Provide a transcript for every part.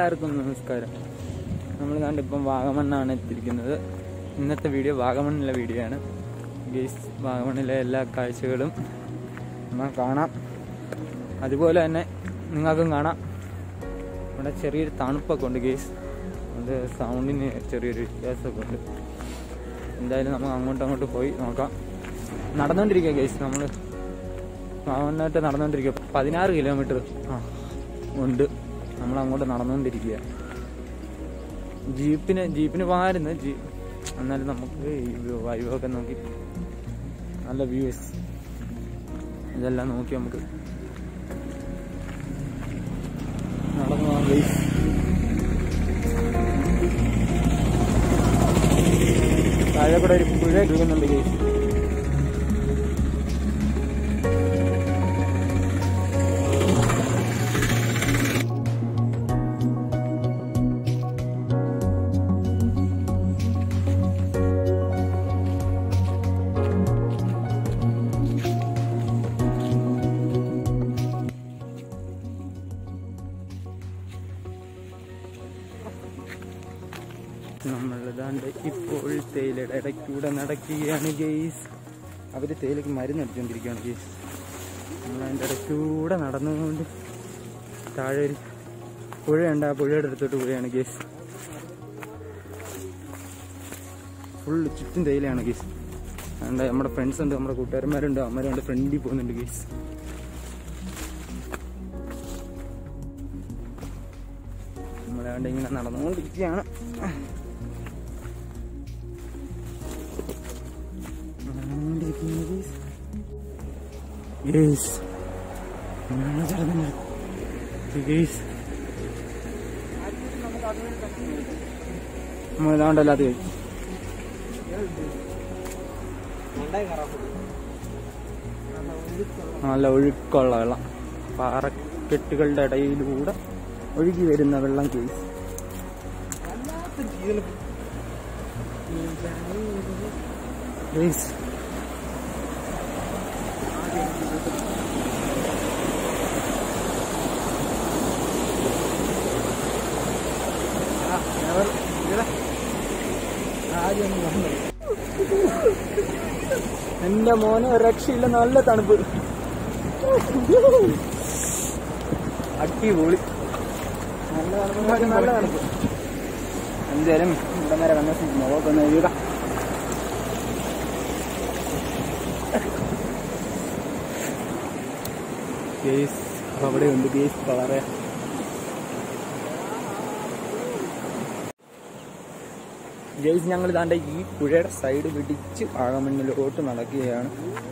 എല്ലാവർക്കും നമസ്കാരം നമ്മൾ കണ്ട് ഇപ്പം വാഗമണ്ണാണ് എത്തിയിരിക്കുന്നത് ഇന്നത്തെ വീഡിയോ വാഗമണ്ണിലെ വീഡിയോ ആണ് ഗെയ്സ് വാഗമണ്ണിലെ എല്ലാ കാഴ്ചകളും നമ്മൾ കാണാം അതുപോലെ തന്നെ നിങ്ങൾക്കും കാണാം ഇവിടെ ചെറിയൊരു തണുപ്പൊക്കെ ഉണ്ട് ഗെയ്സ് അത് സൗണ്ടിന് ചെറിയൊരു വ്യത്യാസമൊക്കെ ഉണ്ട് എന്തായാലും നമുക്ക് അങ്ങോട്ടും അങ്ങോട്ട് പോയി നോക്കാം നടന്നുകൊണ്ടിരിക്കുക ഗെയ്സ് നമ്മൾ വാഗമണ്ണായിട്ട് നടന്നുകൊണ്ടിരിക്കുക പതിനാറ് കിലോമീറ്റർ ആ ഉണ്ട് നമ്മൾ അങ്ങോട്ട് നടന്നുകൊണ്ടിരിക്കുക ജീപ്പിന് ജീപ്പിന് പോകാമായിരുന്നു ജീ എന്നാലും നമുക്ക് ഈ വൈവൊക്കെ നോക്കി നല്ല വ്യൂസ് ഇതെല്ലാം നോക്കി നമുക്ക് നടന്നു പോകാം guys. താഴെ കൂടെ ഒരു പുഴ ഒഴുകുന്നുണ്ട് ഗെയ്സ് നമ്മളിതാണ്ട് ഇപ്പോൾ തേയിലയുടെ ഇടയ്ക്കൂടെ നടക്കുകയാണ് ഗെയ്സ് അവർ തേയിലക്ക് മരുന്ന് അടിച്ചുകൊണ്ടിരിക്കുകയാണ് ഗെയ്സ് നമ്മളതിൻ്റെ ഇടയ്ക്കൂടെ നടന്നുകൊണ്ട് താഴെ ഒരു പുഴയുണ്ട് ആ പുഴയുടെ അടുത്തോട്ട് പോവുകയാണ് ഗെയ്സ് ഫുള്ള് ചുറ്റും തേയിലയാണ് ഗെയ്സ് അതുകൊണ്ട് നമ്മുടെ ഫ്രണ്ട്സ് ഉണ്ട് നമ്മുടെ കൂട്ടുകാരന്മാരുണ്ട് അമ്മരുണ്ട് ഫ്രണ്ടിൽ പോകുന്നുണ്ട് ഗെയ്സ് നമ്മളാണ്ട് ഇങ്ങനെ നടന്നുകൊണ്ടിരിക്കുകയാണ് നടന്നുകൊണ്ടിരിക്കുന്നു guys. Guys. നമ്മള് നടന്നു. Guys. നമ്മളിതാണ്ടല്ലോ അത് കഴിച്ചു നല്ല ഒഴുക്കുള്ള വെള്ളം പാറക്കെട്ടുകളുടെ ഇടയിലൂടെ ഒഴുകി വരുന്ന വെള്ളം കേസ് Please. എന്റെ മോനെ ഒരു രക്ഷയില്ല നല്ല തണുപ്പ് അടിപൊളി നല്ല തണുപ്പ് നല്ല തണുപ്പ് എന്തായാലും ഇവിടെ നേരെ വന്ന മുഖത്തൊന്ന് എഴുതുക കേസ് അവിടെ ഉണ്ട് കേസ് കളറെ ജയ്സ് ഞങ്ങൾ ഇതാണ്ട് ഈ പുഴയുടെ സൈഡ് പിടിച്ച് വാഗമണ്ണിലോട്ട് നടക്കുകയാണ്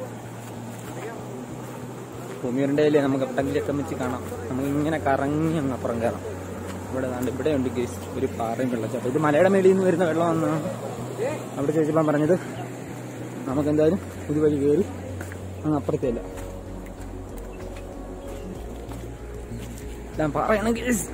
ഭൂമിയുണ്ടല്ലേ നമുക്ക് എവിടെങ്കിലൊക്കെ വെച്ച് കാണാം നമുക്ക് ഇങ്ങനെ കറങ്ങി അങ്ങ് അപ്പുറം കയറാം ഇവിടെ ദാണ്ട് ഇവിടെ ഉണ്ട് കേസ് ഒരു പാറയും വെള്ളച്ചാട്ടം ഇത് മലയുടെ മേളിൽ നിന്ന് വരുന്ന വെള്ളം വന്നാണ് അവിടെ ചോദിച്ചപ്പോൾ പറഞ്ഞത് നമുക്ക് എന്തായാലും പുതുവഴി കയറി അങ്ങ് അപ്പുറത്തേല്ല ഞാൻ പറയണം കേസ്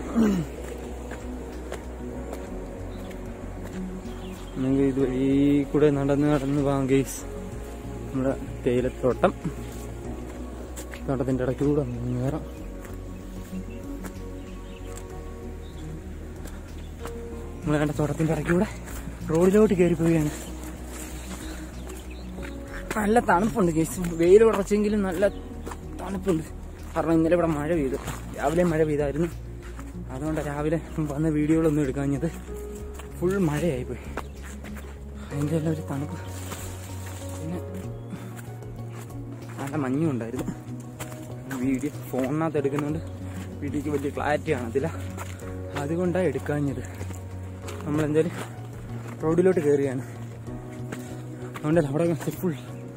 നമുക്ക് ഇതുവഴി കൂടെ നടന്ന് നടന്ന് പോകാം കേസ് നമ്മുടെ തേയിലത്തോട്ടം തോട്ടത്തിന്റെ ഇടയ്ക്കൂടെ ഒന്ന് കയറാം നമ്മൾ വേണ്ട തോട്ടത്തിന്റെ ഇടയ്ക്കൂടെ റോഡിലോട്ട് കയറി പോവുകയാണ് നല്ല തണുപ്പുണ്ട് കേസ് വെയിൽ ഉറച്ചെങ്കിലും നല്ല തണുപ്പുണ്ട് കാരണം ഇന്നലെ ഇവിടെ മഴ പെയ്തു രാവിലെ മഴ പെയ്തായിരുന്നു അതുകൊണ്ട് രാവിലെ വന്ന വീഡിയോകളൊന്നും എടുക്കാഞ്ഞത് ഫുൾ മഴയായിപ്പോയി അതിൻ്റെ എല്ലാം ഒരു തണുപ്പ് പിന്നെ നല്ല മഞ്ഞും ഉണ്ടായിരുന്നു വീഡിയോ ഫോണിനകത്ത് എടുക്കുന്നുണ്ട് വീഡിയോക്ക് വലിയ ക്ലാരിറ്റി കാണത്തില്ല അതുകൊണ്ടാണ് എടുക്കാഞ്ഞത് നമ്മളെന്തായാലും റോഡിലോട്ട് കയറിയാണ് അതുകൊണ്ടല്ല അവിടെ ഫുൾ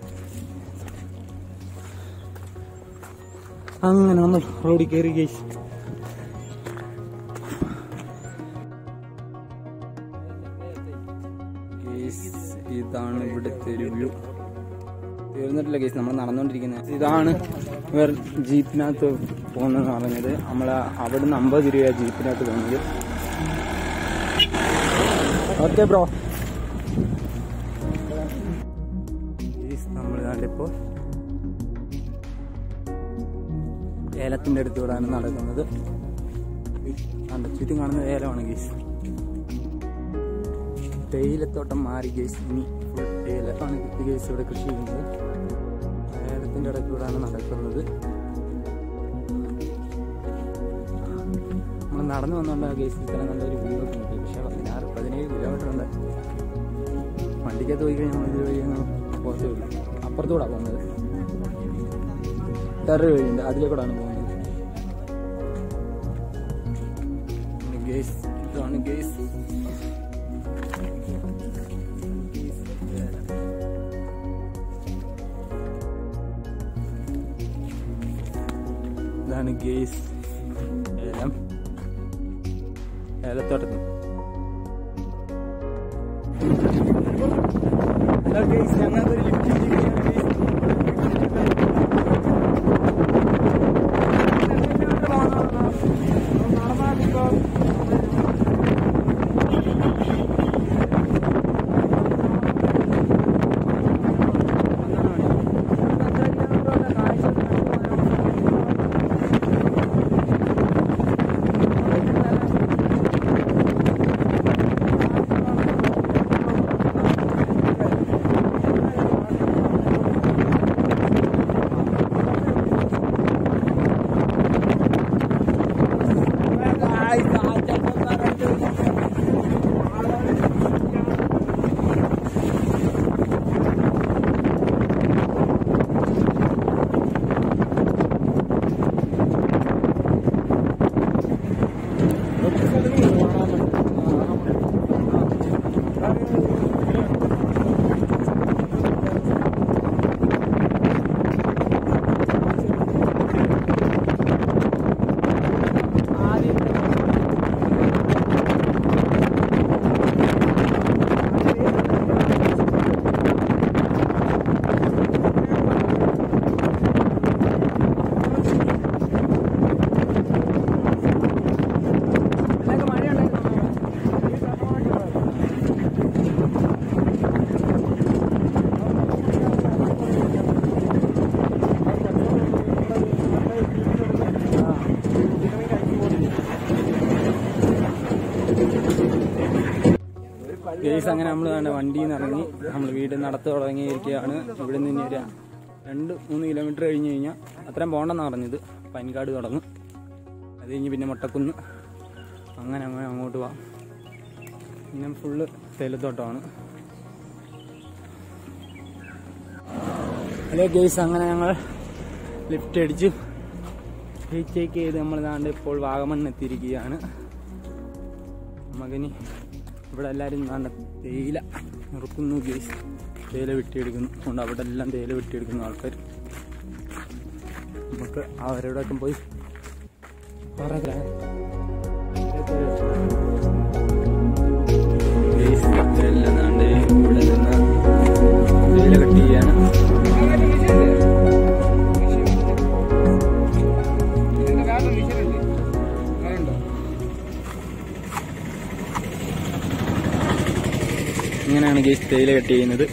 അങ്ങനെ നമ്മൾ റോഡിൽ കയറി ഗൈസ് ഇതാണ് ഇവിടുത്തെ ഒരു വ്യൂ തീർന്നിട്ടില്ല കേസ് നമ്മൾ നടന്നുകൊണ്ടിരിക്കുന്നത് ഇതാണ് ഇവർ ജീപ്പിനകത്ത് പോകുന്നതെന്ന് പറഞ്ഞത് നമ്മൾ അവിടുന്ന് അമ്പത് രൂപ ജീപ്പിനകത്ത് പോകുന്നത് ഓക്കെ ബ്രോ നമ്മൾ കണ്ടിപ്പോ ഏലത്തിന്റെ അടുത്തൂടാണ് നടക്കുന്നത് കണ്ട ചുറ്റും കാണുന്ന ഏലമാണ് ഗേസ് തേയിലത്തോട്ടം മാറി ഗേസ് ഇനി ഫുൾ ഏലമാണ് ഗേസ് ഇവിടെ കൃഷി ചെയ്യുന്നത് ഏലത്തിൻ്റെ ഇടയ്ക്കൂടാണ് നടക്കുന്നത് നമ്മൾ നടന്നു വന്നുകൊണ്ടാണ് ഗേസ് ഇത്ര നല്ലൊരു വ്യൂ ഒക്കെ കിട്ടി പക്ഷേ പതിനാറ് പതിനേഴ് കിലോമീറ്റർ ഉണ്ട് വണ്ടിക്കകത്ത് പോയി കഴിഞ്ഞാൽ നമ്മൾ ഇത് വഴി ഒന്ന് പുറത്ത് വരും അപ്പുറത്തൂടാണ് പോകുന്നത് ടെറർ വഴിയുണ്ട് അതിലേക്കൂടാണ് പോകുന്നത് ഗേസ് ഇതാണ് ഗേസ് ഇതാണ് ഗേസ് ഏലം ഏലത്തോട്ടത്തിൽ ഹലോ ഗേസ് ഞങ്ങൾക്കൊരു ലിഫ്റ്റ് ഗേസ് അങ്ങനെ നമ്മൾ വേണ്ട വണ്ടിയിൽ നിന്ന് ഇറങ്ങി നമ്മൾ വീട് നടത്തു തുടങ്ങിയിരിക്കുകയാണ് ഇവിടെ നിന്ന് ഇനി ഒരു രണ്ട് മൂന്ന് കിലോമീറ്റർ കഴിഞ്ഞ് കഴിഞ്ഞാൽ അത്രയും പോകണ്ടെന്നാണ് പറഞ്ഞത് പനിക്കാട് തുടങ്ങും അത് കഴിഞ്ഞ് പിന്നെ മുട്ടക്കുന്ന് അങ്ങനെ അങ്ങനെ അങ്ങോട്ട് പോവാം പിന്നെ ഫുള്ള് തേയിലത്തോട്ടമാണ് ഹലോ ഗേസ് അങ്ങനെ ഞങ്ങൾ ലിഫ്റ്റ് അടിച്ചു റീച്ചേക്ക് ചെയ്ത് നമ്മൾ ദാണ്ട് ഇപ്പോൾ വാഗമണ്ണ് എത്തിയിരിക്കുകയാണ് നമുക്കിനി ഇവിടെ എല്ലാവരും ദാണ്ട് തേയില നുറുക്കുന്നു ഗേസ് തേയില വെട്ടിയെടുക്കുന്നു അതുകൊണ്ട് അവിടെ എല്ലാം തേയില വെട്ടിയെടുക്കുന്ന ആൾക്കാർ നമുക്ക് അവരോടൊക്കെ പോയി കുറേ ഗേസ് എല്ലാം ദാണ്ട് ഇവിടെ നിന്ന് തേയില കട്ട് ചെയ്യാണ് ഇങ്ങനെയാണ് ഗേസ് തേയില കട്ട് ചെയ്യുന്നത്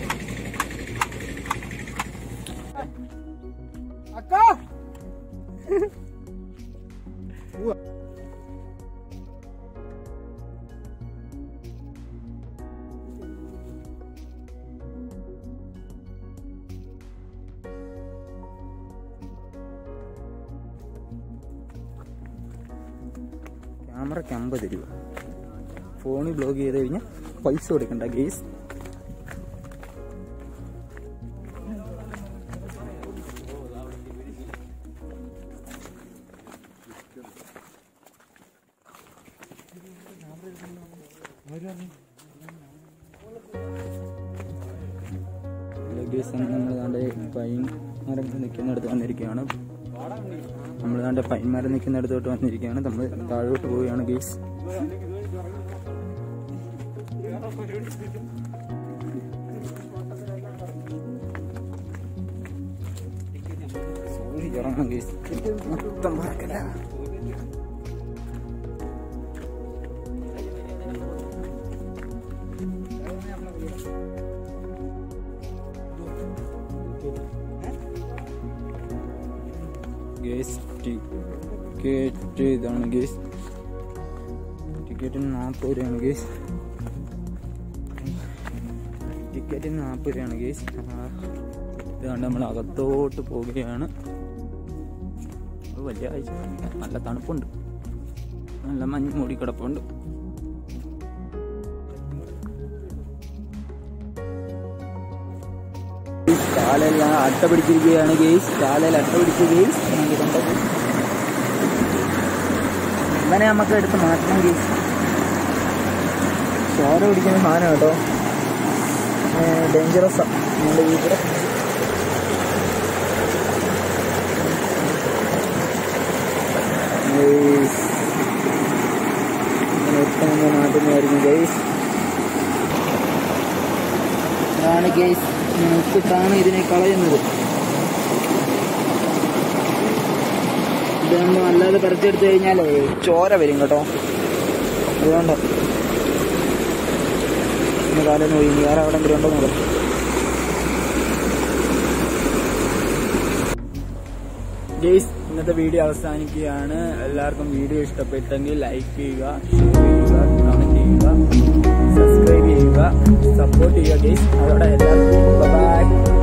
ക്യാമറയ്ക്ക് അമ്പത് രൂപ ഫോണിൽ ബ്ലോഗ് ചെയ്ത് കഴിഞ്ഞാൽ പൈസ കൊടുക്കണ്ട ഗേസ് ഗേസ് നമ്മൾ ദാണ്ടെ പൈൻ മരം നിൽക്കുന്നിടത്ത് വന്നിരിക്കുകയാണ് നമ്മൾ ദാണ്ടെ പൈൻ മരം നിൽക്കുന്നിടത്തോട്ട് വന്നിരിക്കുകയാണ് നമ്മൾ താഴോട്ട് പോവുകയാണ് ഗേസ് സോറി ഇറങ്ങണം ഗേസ് മൊത്തം മറക്കല ഗേസ് ടിക്കറ്റ് ഇതാണ് ഗേസ് ടിക്കറ്റിന് നാൽപ്പത് രൂപയാണ് ഗേസ് ടിക്കറ്റിന് നാൽപ്പത് രൂപയാണ് ഗേസ് ഇതുകൊണ്ട് നമ്മൾ അകത്തോട്ട് പോവുകയാണ് അത് വലിയ കാഴ്ച നല്ല തണുപ്പുണ്ട് നല്ല മഞ്ഞ് മൂടി കിടപ്പുണ്ട് കാലയിൽ ഞാൻ അട്ട പിടിച്ചിരിക്കുകയാണ് ഗെയ്സ് കാലയിൽ അട്ട പിടിച്ച് ഗെയ്സ് ഇവനെ നമുക്ക് എടുത്ത് മാറ്റണം ഗെയ്സ് ചോര പിടിക്കുന്ന സാധനം കേട്ടോ ഡേഞ്ചറസ് നമ്മുടെ ഇവിടെ ഗെയ്സ് ഇങ്ങനെ എടുത്ത് മാറ്റുന്നതായിരിക്കും ഗെയ്സ് ഇതാണ് ഗെയ്സ് ഉപ്പിട്ടാണ് ഇതിനെ കളയുന്നത് ഇത് നമ്മൾ അല്ലാതെ പറിച്ചെടുത്ത് കഴിഞ്ഞാലേ ചോര വരും കേട്ടോ അതുകൊണ്ട് ഇന്ന് കാലം പോയി ഇനി വേറെ എവിടെങ്കിലും ഉണ്ടോ നോക്കാം ഗെയ്സ് ഇന്നത്തെ വീഡിയോ അവസാനിക്കുകയാണ് എല്ലാവർക്കും വീഡിയോ ഇഷ്ടപ്പെട്ടെങ്കിൽ ലൈക്ക് ചെയ്യുക ഷെയർ ചെയ്യുക കമന്റ് ചെയ്യുക സബ്സ്ക്രൈബ് ചെയ്യുക സപ്പോർട്ട് ചെയ്യുക ഗെയ്സ് അതോടെ എല്ലാവർക്കും ബൈ